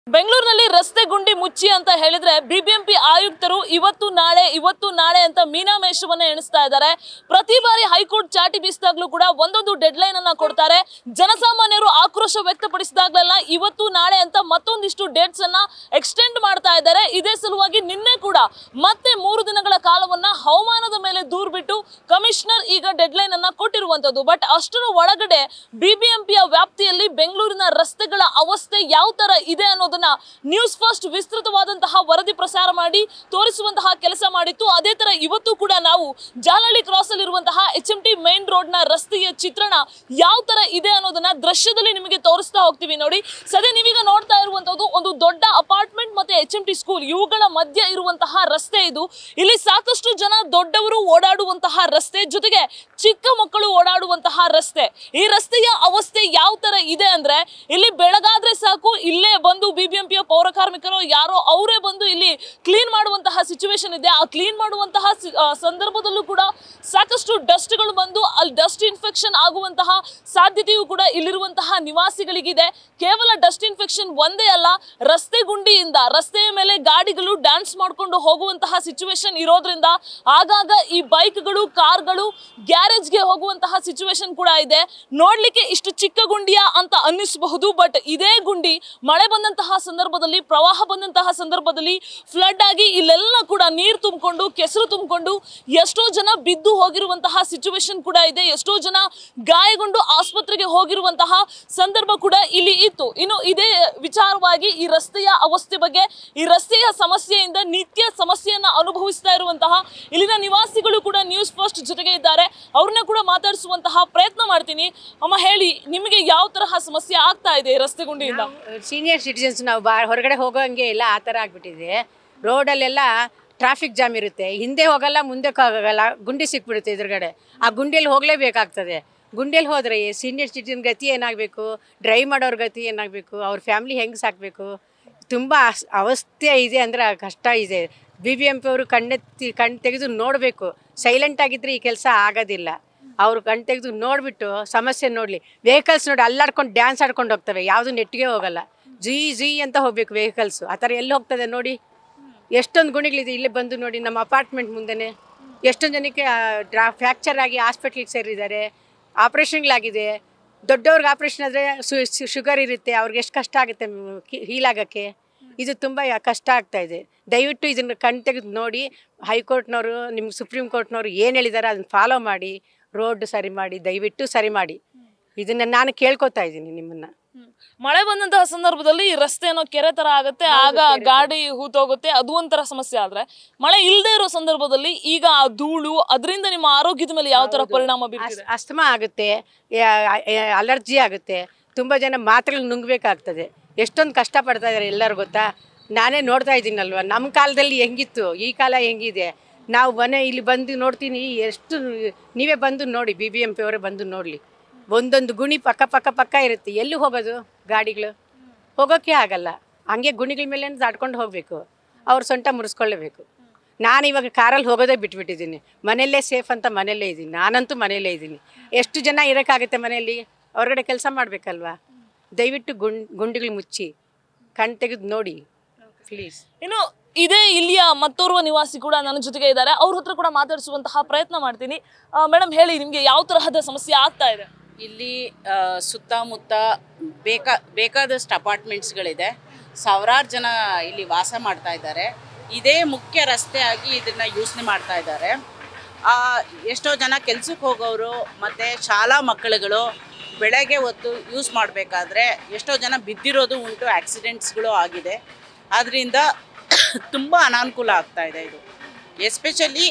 ಬೆಂಗಳೂರಿನಲ್ಲಿ ರಸ್ತೆ ಗುಂಡಿ ಮುಚ್ಚಿ ಅಂತ ಹೇಳಿದ್ರೆ ಬಿಬಿಎಂಪಿ ಆಯುಕ್ತರು ಇವತ್ತು ನಾಳೆ ಇವತ್ತು ನಾಳೆ ಅಂತ ಮೀನಾಮೇಷವನ್ನ ಎಣಿಸ್ತಾ ಇದ್ದಾರೆ ಪ್ರತಿ ಬಾರಿ ಹೈಕೋರ್ಟ್ ಚಾಟಿ ಬೀಸಿದಾಗ್ಲೂ ಕೂಡ ಒಂದೊಂದು ಡೆಡ್ ಲೈನ್ ಅನ್ನ ಕೊಡ್ತಾರೆ ಜನಸಾಮಾನ್ಯರು ಆಕ್ರೋಶ ವ್ಯಕ್ತಪಡಿಸಿದಾಗ್ಲೆಲ್ಲ ಇವತ್ತು ನಾಳೆ ಅಂತ ಮತ್ತೊಂದಿಷ್ಟು ಡೇಟ್ಸ್ ಅನ್ನ ಎಕ್ಸ್ಟೆಂಡ್ ಮಾಡ್ತಾ ಇದ್ದಾರೆ ಇದೇ ಸಲುವಾಗಿ ನಿನ್ನೆ ಕೂಡ ಮತ್ತೆ ಮೂರು ದಿನಗಳ ಕಾಲವನ್ನ ಹವಾಮಾನದ ಮೇಲೆ ದೂರ್ ಬಿಟ್ಟು ಕಮಿಷನರ್ ಈಗ ಡೆಡ್ ಲೈನ್ ಅನ್ನ ಕೊಟ್ಟಿರುವಂತದ್ದು ಬಟ್ ಅಷ್ಟರ ಒಳಗಡೆ ಬಿಬಿಎಂಪಿಯ ವ್ಯಾಪ್ತಿಯಲ್ಲಿ ಬೆಂಗಳೂರಿನ ರಸ್ತೆಗಳ ಅವಸ್ಥೆ ಯಾವ ತರ ಇದೆ ಅನ್ನೋದನ್ನ ನ್ಯೂಸ್ ಫಸ್ಟ್ ವಿಸ್ತೃತವಾದಂತಹ ವರದಿ ಪ್ರಸಾರ ಮಾಡಿ ತೋರಿಸುವಂತಹ ಕೆಲಸ ಮಾಡಿತ್ತು ಅದೇ ತರ ಇವತ್ತು ಕೂಡ ನಾವು ಜಾಲಹಳ್ಳಿ ಕ್ರಾಸ್ ಅಲ್ಲಿ ಇರುವಂತಹ ಎಚ್ ಎಂ ಟಿ ಮೈನ್ ರೋಡ್ ನ ರಸ್ತೆಯ ಚಿತ್ರಣ ಯಾವ ತರ ಇದೆ ಅನ್ನೋದನ್ನ ದೃಶ್ಯದಲ್ಲಿ ನಿಮಗೆ ತೋರಿಸ್ತಾ ಹೋಗ್ತೀವಿ ನೋಡಿ ಸದ್ಯ ನೀವೀಗ ನೋಡ್ತಾ ಇರುವಂತದ್ದು ಒಂದು ದೊಡ್ಡ ಅಪಾರ್ಟ್ಮೆಂಟ್ ಮತ್ತೆ ಎಚ್ ಎಂ ಟಿ ಸ್ಕೂಲ್ ಇವುಗಳ ಮಧ್ಯ ಇರುವಂತಹ ರಸ್ತೆ ಇದು ಇಲ್ಲಿ ಸಾಕಷ್ಟು ಜನ ದೊಡ್ಡವರು ಓಡಾಡುವಂತಹ ರಸ್ತೆ ಜೊತೆಗೆ ಚಿಕ್ಕ ಮಕ್ಕಳು ಓಡಾಡುವಂತಹ ರಸ್ತೆ ಈ ರಸ್ತೆಯ ಅವಸ್ಥೆ ಯಾವ ತರ ಇದೆ ಅಂದ್ರೆ ಇಲ್ಲಿ ಬೆಳಗಾದ್ರೆ ಸಾಕು ಇಲ್ಲೇ ಬಂದು ಬಿಬಿಎಂಪಿಯ ಪೌರ ಕಾರ್ಮಿಕರು ಯಾರೋ ಅವರೇ ಬಂದು ಇಲ್ಲಿ ಕ್ಲೀನ್ ಮಾಡುವಂತಹ ಸಿಚುವೇಶನ್ ಇದೆ ಆ ಕ್ಲೀನ್ ಮಾಡುವಂತಹ ಸಿ- ಆ, ಸಂದರ್ಭದಲ್ಲೂ ಕೂಡ ಸಾಕಷ್ಟು ಡಸ್ಟ್ಗಳು ಬಂದು ಅಲ್ಲಿ ಡಸ್ಟ್ ಇನ್ಫೆಕ್ಷನ್ ಆಗುವಂತಹ ಸಾಧ್ಯತೆಯೂ ಕೂಡ ಇಲ್ಲಿರುವಂತಹ ನಿವಾಸಿಗಳಿಗಿದೆ ಕೇವಲ ಡಸ್ಟ್ ಇನ್ಫೆಕ್ಷನ್ ಒಂದೇ ಅಲ್ಲ ರಸ್ತೆ ಗುಂಡಿಯಿಂದ ರಸ್ತೆಯ ಮೇಲೆ ಗಾಡಿಗಳು ಡ್ಯಾನ್ಸ್ ಮಾಡ್ಕೊಂಡು ಹೋಗುವಂತಹ ಸಿಚುವೇಶನ್ ಇರೋದ್ರಿಂದ ಆಗಾಗ ಈ ಬೈಕ್ಗಳು ಕಾರ್ಗಳು ಗ್ಯಾರೇಜ್ಗೆ ಹೋಗುವಂತಹ ಸಿಚುವೇಶನ್ ಕೂಡ ಇದೆ ನೋಡ್ಲಿಕ್ಕೆ ಇಷ್ಟು ಚಿಕ್ಕ ಗುಂಡಿಯ ಅಂತ ಅನ್ನಿಸಬಹುದು ಬಟ್ ಇದೇ ಗುಂಡಿ ಮಳೆ ಬಂದಂತಹ ಸಂದರ್ಭದಲ್ಲಿ ಪ್ರವಾಹ ಬಂದಂತಹ ಸಂದರ್ಭದಲ್ಲಿ ಫ್ಲಡ್ ಆಗಿ ಇಲ್ಲೆಲ್ಲ ಕೂಡ ನೀರು ತುಂಬಿಕೊಂಡು ಕೆಸರು ತುಂಬಿಕೊಂಡು ಎಷ್ಟೋ ಜನ ಬಿದ್ದು ಹೋಗಿರುವಂತಹ ಸಿಚುವೇಶನ್ ಕೂಡ ಇದೆ ಎಷ್ಟೋ ಜನ ಗಾಯಗೊಂಡು ಆಸ್ಪತ್ರೆಗೆ ಹೋಗಿರುವಂತಹ ಸಂದರ್ಭ ಕೂಡ ಇಲ್ಲಿ ಇತ್ತು ಇನ್ನು ಇದೇ ವಿಚಾರವಾಗಿ ಈ ರಸ್ತೆಯ ಅವಸ್ಥೆ ಬಗ್ಗೆ ಈ ರಸ್ತೆಯ ಸಮಸ್ಯೆಯಿಂದ ನಿತ್ಯ ಸಮಸ್ಯೆಯನ್ನ ಅನುಭವಿಸ್ತಾ ಇರುವಂತಹ ಇಲ್ಲಿನ ನಿವಾಸಿಗಳು ಕೂಡ ನ್ಯೂಸ್ ಫಸ್ಟ್ ಜೊತೆಗೆ ಇದ್ದಾರೆ ಅವ್ರನ್ನ ಕೂಡ ಮಾತಾಡಿಸುವಂತಹ ಪ್ರಯತ್ನ ಮಾಡ್ತೀನಿ ಅಮ್ಮ ಹೇಳಿ ನಿಮಗೆ ಯಾವ ತರಹ ಸಮಸ್ಯೆ ಆಗ್ತಾ ಇದೆ ಈ ರಸ್ತೆ ಗುಂಡಿಯಿಂದ ಸೀನಿಯರ್ ಸಿಟಿಸನ್ಸ್ ನಾವು ಬಾ ಹೊರಗಡೆ ಹೋಗೋಂಗೆ ಇಲ್ಲ ಆ ಥರ ಆಗಿಬಿಟ್ಟಿದೆ ರೋಡಲ್ಲೆಲ್ಲ ಟ್ರಾಫಿಕ್ ಜಾಮ್ ಇರುತ್ತೆ ಹಿಂದೆ ಹೋಗಲ್ಲ ಮುಂದೆ ಹೋಗಲ್ಲ ಗುಂಡಿ ಸಿಕ್ಬಿಡುತ್ತೆ ಎದುರುಗಡೆ ಆ ಗುಂಡಿಯಲ್ಲಿ ಹೋಗಲೇಬೇಕಾಗ್ತದೆ ಗುಂಡಿಯಲ್ಲಿ ಹೋದರೆ ಸೀನಿಯರ್ ಸಿಟಿಸನ್ ಗತಿ ಏನಾಗಬೇಕು ಡ್ರೈವ್ ಮಾಡೋರ ಗತಿ ಏನಾಗಬೇಕು ಅವ್ರ ಫ್ಯಾಮ್ಲಿ ಹೆಂಗೆ ಸಾಕಬೇಕು ತುಂಬ ಅಸ್- ಅವಸ್ಥೆ ಇದೆ ಅಂದರೆ ಕಷ್ಟ ಇದೆ ಬಿ ಬಿ ಎಂ ಪಿ ಅವರು ಕಣ್ಣೆತ್ತಿ ಕಣ್ಣು ತೆಗೆದು ನೋಡಬೇಕು ಸೈಲೆಂಟ್ ಆಗಿದ್ರೆ ಈ ಕೆಲಸ ಆಗೋದಿಲ್ಲ ಅವರು ಕಣ್ ತೆಗೆದು ನೋಡಿಬಿಟ್ಟು ಸಮಸ್ಯೆ ನೋಡಲಿ ವೆಹಿಕಲ್ಸ್ ನೋಡಿ ಅಲ್ಲಾಡ್ಕೊಂಡು ಡ್ಯಾನ್ಸ್ ಆಡ್ಕೊಂಡು ಹೋಗ್ತವೆ ಯಾವುದು ನೆಟ್ಟಿಗೆ ಹೋಗಲ್ಲ ಜೀ ಜೀ ಅಂತ ಹೋಗ್ಬೇಕು ವೆಹಿಕಲ್ಸು ಆ ಥರ ಎಲ್ಲಿ ಹೋಗ್ತದೆ ನೋಡಿ ಎಷ್ಟೊಂದು ಗುಣಿಗಳಿದೆ ಇಲ್ಲೇ ಬಂದು ನೋಡಿ ನಮ್ಮ ಅಪಾರ್ಟ್ಮೆಂಟ್ ಮುಂದೆನೆ ಎಷ್ಟೊಂದು ಜನಕ್ಕೆ ಡ್ರಾ ಫ್ರ್ಯಾಕ್ಚರ್ ಆಗಿ ಹಾಸ್ಪಿಟ್ಲಿಗೆ ಸೇರಿದ್ದಾರೆ ಆಪ್ರೇಷನ್ಗಳಾಗಿದೆ ದೊಡ್ಡವ್ರಿಗೆ ಆಪ್ರೇಷನ್ ಆದರೆ ಶುಗರ್ ಇರುತ್ತೆ ಅವ್ರಿಗೆ ಎಷ್ಟು ಕಷ್ಟ ಆಗುತ್ತೆ ಹೀಲ್ ಆಗೋಕ್ಕೆ ಇದು ತುಂಬ ಯಾ- ಕಷ್ಟ ಆಗ್ತಾ ಇದೆ ದಯವಿಟ್ಟು ಇದನ್ನು ಕಣ್ ತೆಗೆದು ನೋಡಿ ಹೈಕೋರ್ಟ್ನವರು ನಿಮ್ಗೆ ಸುಪ್ರೀಂ ಕೋರ್ಟ್ನವರು ಏನು ಹೇಳಿದ್ದಾರೆ ಅದನ್ನು ಫಾಲೋ ಮಾಡಿ ರೋಡ್ ಸರಿ ಮಾಡಿ ದಯವಿಟ್ಟು ಸರಿ ಮಾಡಿ ಇದನ್ನು ನಾನು ಕೇಳ್ಕೊತಾ ಇದ್ದೀನಿ ನಿಮ್ಮನ್ನು ಮಳೆ ಬಂದಂತಹ ಸಂದರ್ಭದಲ್ಲಿ ಈ ರಸ್ತೆ ಏನೋ ಕೆರೆ ತರ ಆಗುತ್ತೆ ಆಗ ಗಾಡಿ ಹೂತೋಗುತ್ತೆ ಅದು ಒಂಥರ ಸಮಸ್ಯೆ ಆದ್ರೆ ಮಳೆ ಇಲ್ಲದೆ ಇರೋ ಸಂದರ್ಭದಲ್ಲಿ ಈಗ ಆ ಧೂಳು ಅದರಿಂದ ನಿಮ್ಮ ಆರೋಗ್ಯದ ಮೇಲೆ ಯಾವ ತರ ಪರಿಣಾಮ ಬೀರ್ತಿದೆ ಅಸ್- ಅಸ್ತಮಾ ಆಗುತ್ತೆ ಅಲರ್ಜಿ ಆಗುತ್ತೆ ತುಂಬ ಜನ ಮಾತ್ರೆಗಳು ನುಂಗಬೇಕಾಗ್ತದೆ ಎಷ್ಟೊಂದು ಕಷ್ಟಪಡ್ತಾ ಇದ್ದಾರೆ ಎಲ್ಲರೂ ಗೊತ್ತಾ ನಾನೇ ನೋಡ್ತಾ ಇದ್ದೀನಲ್ವ ನಮ್ಮ ಕಾಲದಲ್ಲಿ ಹೆಂಗಿತ್ತು ಈ ಕಾಲ ಹೆಂಗಿದೆ ನಾವು ಮನೆ ಇಲ್ಲಿ ಬಂದು ನೋಡ್ತೀನಿ ಎಷ್ಟು ನೀವೇ ಬಂದು ನೋಡಿ ಬಿ ಬಿ ಎಂ ಪಿ ಅವರೇ ಬಂದು ನೋಡಲಿ ಒಂದೊಂದು ಗುಣಿ ಪಕ್ಕ ಪಕ್ಕ ಪಕ್ಕ ಇರುತ್ತೆ ಎಲ್ಲಿ ಹೋಗೋದು ಗಾಡಿಗಳು ಹೋಗೋಕ್ಕೆ ಆಗಲ್ಲ ಹಂಗೆ ಗುಣಿಗಳ ಮೇಲೆ ದಾಟ್ಕೊಂಡು ಹೋಗಬೇಕು ಅವ್ರ ಸೊಂಟ ಮುರಿಸ್ಕೊಳ್ಳೇಬೇಕು ನಾನು ಇವಾಗ ಕಾರಲ್ಲಿ ಹೋಗೋದೇ ಬಿಟ್ಬಿಟ್ಟಿದ್ದೀನಿ ಮನೆಯಲ್ಲೇ ಸೇಫ್ ಅಂತ ಮನೆಯಲ್ಲೇ ಇದ್ದೀನಿ ನಾನಂತೂ ಮನೆಯಲ್ಲೇ ಇದ್ದೀನಿ ಎಷ್ಟು ಜನ ಇರೋಕ್ಕಾಗುತ್ತೆ ಮನೆಯಲ್ಲಿ ಹೊರಗಡೆ ಕೆಲಸ ಮಾಡಬೇಕಲ್ವಾ ದಯವಿಟ್ಟು ಗುಂಡ್ ಗುಂಡಿಗಳು ಮುಚ್ಚಿ ಕಣ್ ತೆಗೆದು ನೋಡಿ ಪ್ಲೀಸ್ ಇನ್ನು ಇದೇ ಇಲ್ಲಿಯ ಮತ್ತೋರ್ವ ನಿವಾಸಿ ಕೂಡ ನನ್ನ ಜೊತೆಗೆ ಇದ್ದಾರೆ ಅವ್ರ ಹತ್ರ ಕೂಡ ಮಾತಾಡಿಸುವಂತಹ ಪ್ರಯತ್ನ ಮಾಡ್ತೀನಿ ಮೇಡಮ್ ಹೇಳಿ ನಿಮ್ಗೆ ಯಾವ ತರಹದ ಸಮಸ್ಯೆ ಆಗ್ತಾ ಇದೆ ಇಲ್ಲಿ ಆ, ಸುತ್ತಮುತ್ತ ಬೇಕಾ ಬೇಕಾದಷ್ಟು ಅಪಾರ್ಟ್ಮೆಂಟ್ಸ್ಗಳಿದೆ ಸಾವಿರಾರು ಜನ ಇಲ್ಲಿ ವಾಸ ಮಾಡ್ತಾ ಇದ್ದಾರೆ ಇದೇ ಮುಖ್ಯ ರಸ್ತೆ ಆಗಿ ಇದನ್ನು ಯೋಚನೆ ಮಾಡ್ತಾ ಇದ್ದಾರೆ ಆ, ಎಷ್ಟೋ ಜನ ಕೆಲ್ಸಕ್ಕೆ ಹೋಗೋರು ಮತ್ತು ಶಾಲಾ ಮಕ್ಕಳುಗಳು ಬೆಳಗ್ಗೆ ಹೊತ್ತು ಯೂಸ್ ಮಾಡಬೇಕಾದ್ರೆ ಎಷ್ಟೋ ಜನ ಬಿದ್ದಿರೋದು ಉಂಟು ಆಕ್ಸಿಡೆಂಟ್ಸ್ಗಳು ಆಗಿದೆ ಆದ್ದರಿಂದ ತುಂಬ ಅನಾನುಕೂಲ ಆಗ್ತಾ ಇದೆ ಇದು ಎಸ್ಪೆಷಲಿ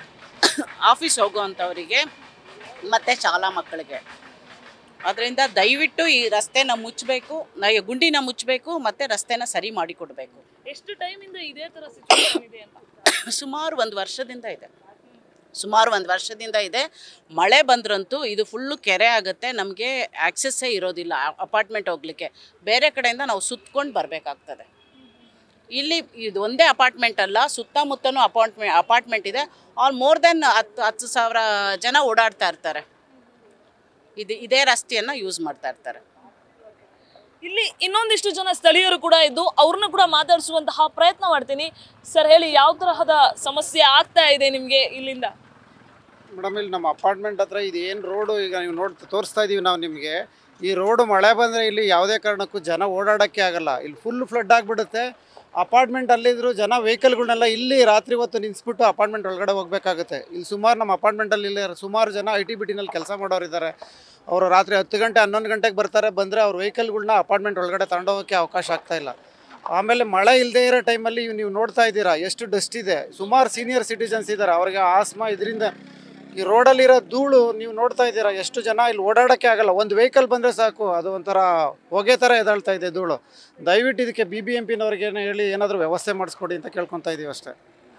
ಆಫೀಸ್ ಹೋಗೋವಂಥವರಿಗೆ ಮತ್ತು ಶಾಲಾ ಮಕ್ಕಳಿಗೆ ಅದರಿಂದ ದಯವಿಟ್ಟು ಈ ರಸ್ತೆನ ಮುಚ್ಚಬೇಕು ಗುಂಡಿನ ಮುಚ್ಚಬೇಕು ಮತ್ತು ರಸ್ತೆನ ಸರಿ ಮಾಡಿಕೊಡ್ಬೇಕು ಎಷ್ಟು ಟೈಮ್ ಇಂದ ಇದೇ ತರ ಸಿಚುವೇಶನ್ ಇದೆ ಅಂತ ಸುಮಾರು ಒಂದು ವರ್ಷದಿಂದ ಇದೆ ಸುಮಾರು ಒಂದು ವರ್ಷದಿಂದ ಇದೆ ಮಳೆ ಬಂದ್ರಂತೂ ಇದು ಫುಲ್ಲು ಕೆರೆ ಆಗುತ್ತೆ ನಮಗೆ ಆಕ್ಸೆಸ್ಸೇ ಇರೋದಿಲ್ಲ ಅಪಾರ್ಟ್ಮೆಂಟ್ ಹೋಗ್ಲಿಕ್ಕೆ ಬೇರೆ ಕಡೆಯಿಂದ ನಾವು ಸುತ್ಕೊಂಡು ಬರಬೇಕಾಗ್ತದೆ ಇಲ್ಲಿ ಇದು ಒಂದೇ ಅಪಾರ್ಟ್ಮೆಂಟ್ ಅಲ್ಲ ಸುತ್ತಮುತ್ತನೂ ಅಪಾರ್ಟ್ಮೆಂಟ್ ಅಪಾರ್ಟ್ಮೆಂಟ್ ಇದೆ ಆಲ್ ಮೋರ್ ದೆನ್ ಹತ್ತು ಹತ್ತು ಸಾವಿರ ಜನ ಓಡಾಡ್ತಾ ಇರ್ತಾರೆ ಇದು ಇದೇ ರಸ್ತೆಯನ್ನು ಯೂಸ್ ಮಾಡ್ತಾ ಇರ್ತಾರೆ ಇಲ್ಲಿ ಇನ್ನೊಂದಿಷ್ಟು ಜನ ಸ್ಥಳೀಯರು ಕೂಡ ಇದ್ದು ಅವ್ರನ್ನ ಕೂಡ ಮಾತಾಡಿಸುವಂತಹ ಪ್ರಯತ್ನ ಮಾಡ್ತೀನಿ ಸರ್ ಹೇಳಿ ಯಾವ ತರಹದ ಸಮಸ್ಯೆ ಆಗ್ತಾ ಇದೆ ನಿಮ್ಗೆ ಇಲ್ಲಿಂದ ಮೇಡಮ್ ಇಲ್ಲಿ ನಮ್ಮ ಅಪಾರ್ಟ್ಮೆಂಟ್ ಹತ್ರ ಇದು ಏನು ರೋಡು ಈಗ ನೀವು ನೋಡಿ ತೋರಿಸ್ತಾ ಇದ್ದೀವಿ ನಾವು ನಿಮಗೆ ಈ ರೋಡು ಮಳೆ ಬಂದರೆ ಇಲ್ಲಿ ಯಾವುದೇ ಕಾರಣಕ್ಕೂ ಜನ ಓಡಾಡೋಕ್ಕೆ ಆಗಲ್ಲ ಇಲ್ಲಿ ಫುಲ್ ಫ್ಲಡ್ ಆಗಿಬಿಡುತ್ತೆ ಅಪಾರ್ಟ್ಮೆಂಟ್ ಅಲ್ಲಿದ್ರು ಜನ ವೆಹಿಕಲ್ಗಳನ್ನೆಲ್ಲ ಇಲ್ಲಿ ರಾತ್ರಿ ಹೊತ್ತು ನಿಲ್ಲಿಸ್ಬಿಟ್ಟು ಅಪಾರ್ಟ್ಮೆಂಟ್ ಒಳಗಡೆ ಹೋಗಬೇಕಾಗುತ್ತೆ ಇಲ್ಲಿ ಸುಮಾರು ನಮ್ಮ ಅಪಾರ್ಟ್ಮೆಂಟಲ್ಲಿ ಇಲ್ಲಿ ಸುಮಾರು ಜನ ಐ ಟಿ ಬಿ ಟಿನಲ್ಲಿ ಕೆಲಸ ಮಾಡೋರಿದ್ದಾರೆ ಅವರು ರಾತ್ರಿ ಹತ್ತು ಗಂಟೆ ಹನ್ನೊಂದು ಗಂಟೆಗೆ ಬರ್ತಾರೆ ಬಂದರೆ ಅವ್ರ ವೆಹಿಕಲ್ಗಳ್ನ ಅಪಾರ್ಟ್ಮೆಂಟ್ ಒಳಗಡೆ ತಗೊಂಡೋಗೋಕ್ಕೆ ಅವಕಾಶ ಆಗ್ತಾ ಇಲ್ಲ ಆಮೇಲೆ ಮಳೆ ಇಲ್ಲದೆ ಇರೋ ಟೈಮಲ್ಲಿ ನೀವು ನೋಡ್ತಾ ಇದ್ದೀರಾ ಎಷ್ಟು ಡಸ್ಟ್ ಇದೆ ಸುಮಾರು ಸೀನಿಯರ್ ಸಿಟಿಜನ್ಸ್ ಇದ್ದಾರೆ ಅವ್ರಿಗೆ ಆಸ್ಮಾ ಇದರಿಂದ ಈ ರೋಡಲ್ಲಿರೋ ಧೂಳು ನೀವು ನೋಡ್ತಾ ಇದ್ದೀರಾ ಎಷ್ಟು ಜನ ಇಲ್ಲಿ ಓಡಾಡೋಕ್ಕೆ ಆಗಲ್ಲ ಒಂದು ವೆಹಿಕಲ್ ಬಂದರೆ ಸಾಕು ಅದು ಒಂಥರ ಹೊಗೆ ಥರ ಎದಾಳ್ತಾ ಇದೆ ಧೂಳು ದಯವಿಟ್ಟು ಇದಕ್ಕೆ ಬಿ ಬಿ ಎಂ ಪಿನವ್ರಿಗೆ ಹೇಳಿ ಏನಾದರೂ ವ್ಯವಸ್ಥೆ ಮಾಡಿಸ್ಕೊಡಿ ಅಂತ ಕೇಳ್ಕೊತಾ ಇದ್ದೀವಿ ಅಷ್ಟೇ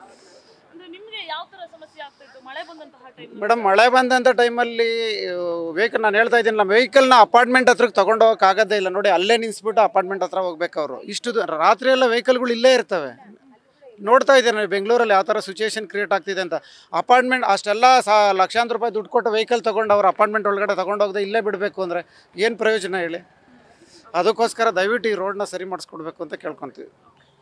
ಅಂದ್ರೆ ನಿಮ್ಗೆ ಯಾವ ತರ ಸಮಸ್ಯೆ ಆಗ್ತಾ ಇತ್ತು ಮಳೆ ಬಂದಂತಹ ಟೈಮ್ ಮೇಡಮ್ ಮಳೆ ಬಂದಂಥ ಟೈಮಲ್ಲಿ ವೆಹಿಕಲ್ ನಾನು ಹೇಳ್ತಾ ಇದ್ದೀನಿ ನಮ್ಮ ವೆಹಿಕಲ್ನ ಅಪಾರ್ಟ್ಮೆಂಟ್ ಹತ್ರಕ್ಕೆ ತೊಗೊಂಡು ಹೋಗಕ್ಕೆ ಆಗೋದೇ ಇಲ್ಲ ನೋಡಿ ಅಲ್ಲೇ ನಿಲ್ಲಿಸ್ಬಿಟ್ಟು ಅಪಾರ್ಟ್ಮೆಂಟ್ ಹತ್ರ ಹೋಗ್ಬೇಕು ಅವರು ಇಷ್ಟು ದೂ- ರಾತ್ರಿ ಎಲ್ಲ ವೆಹಿಕಲ್ಗಳು ಇಲ್ಲೇ ಇರ್ತವೆ ನೋಡ್ತಾ ಇದ್ದೀನಿ ನಾನು ಬೆಂಗಳೂರಲ್ಲಿ ಯಾವ ಥರ ಸಿಚುವೇಶನ್ ಕ್ರಿಯೇಟ್ ಆಗ್ತಿದೆ ಅಂತ ಅಪಾರ್ಟ್ಮೆಂಟ್ ಅಷ್ಟೆಲ್ಲ ಸಾ ಲಕ್ಷಾಂತರ ರೂಪಾಯಿ ದುಡ್ಡು ಕೊಟ್ಟು ವೆಹಿಕಲ್ ತೊಗೊಂಡು ಅವ್ರು ಅಪಾರ್ಟ್ಮೆಂಟ್ ಒಳಗಡೆ ತೊಗೊಂಡೋಗದೆ ಇಲ್ಲೇ ಬಿಡಬೇಕು ಅಂದರೆ ಏನು ಪ್ರಯೋಜನ ಹೇಳಿ ಅದಕ್ಕೋಸ್ಕರ ದಯವಿಟ್ಟು ಈ ರೋಡ್ನ ಸರಿ ಮಾಡಿಸ್ಕೊಡ್ಬೇಕು ಅಂತ ಕೇಳ್ಕೊತೀವಿ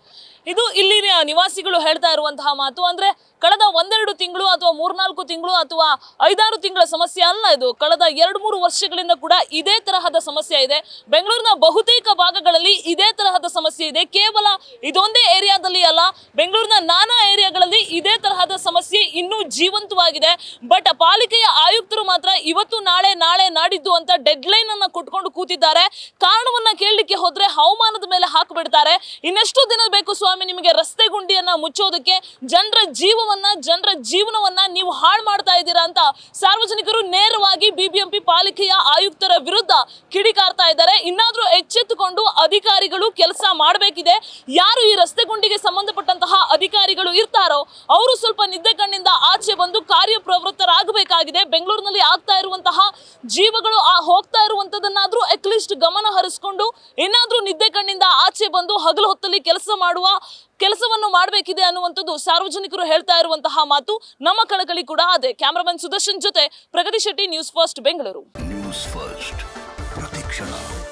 ಇದು ಇಲ್ಲಿನ ನಿವಾಸಿಗಳು ಹೇಳ್ತಾ ಇರುವಂತಹ ಮಾತು ಅಂದ್ರೆ ಕಳೆದ ಒಂದೆರಡು ತಿಂಗಳು ಅಥವಾ ಮೂರ್ನಾಲ್ಕು ತಿಂಗಳು ಅಥವಾ ಐದಾರು ತಿಂಗಳ ಸಮಸ್ಯೆ ಅಲ್ಲ ಇದು ಕಳೆದ ಎರಡು ಮೂರು ವರ್ಷಗಳಿಂದ ಕೂಡ ಇದೇ ತರಹದ ಸಮಸ್ಯೆ ಇದೆ ಬೆಂಗಳೂರಿನ ಬಹುತೇಕ ಭಾಗಗಳಲ್ಲಿ ಇದೇ ತರಹದ ಸಮಸ್ಯೆ ಇದೆ ಕೇವಲ ಇದೊಂದೇ ಏರಿಯಾದಲ್ಲಿ ಅಲ್ಲ ಬೆಂಗಳೂರಿನ ನಾನಾ ಏರಿಯಾಗಳಲ್ಲಿ ಇದೇ ತರಹದ ಸಮಸ್ಯೆ ಇನ್ನೂ ಜೀವಂತವಾಗಿದೆ ಬಟ್ ಪಾಲಿಕೆಯ ಆಯುಕ್ತರು ಮಾತ್ರ ಇವತ್ತು ನಾಳೆ ನಾಳೆ ನಾಡಿದ್ದು ಅಂತ ಡೆಡ್ ಲೈನ್ ಅನ್ನ ಕೊಟ್ಕೊಂಡು ಕೂತಿದ್ದಾರೆ ಕಾರಣವನ್ನ ಕೇಳಲಿಕ್ಕೆ ಹೋದ್ರೆ ಹವಾಮಾನದ ಮೇಲೆ ಹಾಕಿಬಿಡ್ತಾರೆ ಇನ್ನೆಷ್ಟು ದಿನ ಬೇಕು ಸ್ವಾಮಿ ನಿಮಗೆ ರಸ್ತೆ ಗುಂಡಿಯನ್ನ ಮುಚ್ಚೋದಕ್ಕೆ ಜನರ ಜೀವವನ್ನ ಜನರ ಜೀವನವನ್ನ ನೀವು ಹಾಳು ಮಾಡ್ತಾ ಇದ್ದೀರಾ ಅಂತ ಸಾರ್ವಜನಿಕರು ನೇರವಾಗಿ ಬಿಬಿಎಂಪಿ ಪಾಲಿಕೆಯ ಆಯುಕ್ತರ ವಿರುದ್ಧ ಕಿಡಿಕಾರ್ತಾ ಇದ್ದಾರೆ ಇನ್ನಾದ್ರೂ ಎಚ್ಚೆತ್ತುಕೊಂಡು ಅಧಿಕಾರಿಗಳು ಕೆಲಸ ಮಾಡಬೇಕಿದೆ ಯಾರು ಈ ರಸ್ತೆ ಗುಂಡಿಗೆ ಸಂಬಂಧಪಟ್ಟಂತಹ ಅಧಿಕಾರಿಗಳು ಇರ್ತಾರೋ ಅವರು ಸ್ವಲ್ಪ ನಿದ್ದೆ ಕಣ್ಣಿಂದ ಆಚೆ ಬಂದು ಕಾರ್ಯಪ್ರವೃತ್ತರಾಗಬೇಕಾಗಿದೆ ಬೆಂಗಳೂರಿನಲ್ಲಿ ಆಗ್ತಾ ಇರುವಂತಹ ಜೀವಗಳು ಆ ಹೋಗ್ತಾ ಇರುವಂತದನ್ನಾದ್ರೂ ಅಟ್ಲೀಸ್ಟ್ ಗಮನ ಹರಿಸ್ಕೊಂಡು ಏನಾದ್ರೂ ನಿದ್ದೆ ಕಣ್ಣಿಂದ ಆಚೆ ಬಂದು ಹಗಲು ಹೊತ್ತಲ್ಲಿ ಕೆಲಸ ಮಾಡುವ ಕೆಲಸವನ್ನು ಮಾಡಬೇಕಿದೆ ಅನ್ನುವಂಥದ್ದು ಸಾರ್ವಜನಿಕರು ಹೇಳ್ತಾ ಇರುವಂತಹ ಮಾತು ನಮ್ಮ ಕಳಕಳಿ ಕೂಡ ಅದೇ ಕ್ಯಾಮರಾಮನ್ ಸುದರ್ಶನ್ ಜೊತೆ Pragathi Shetty news first Bengaluru news first ಪ್ರತಿಕ್ಷಣ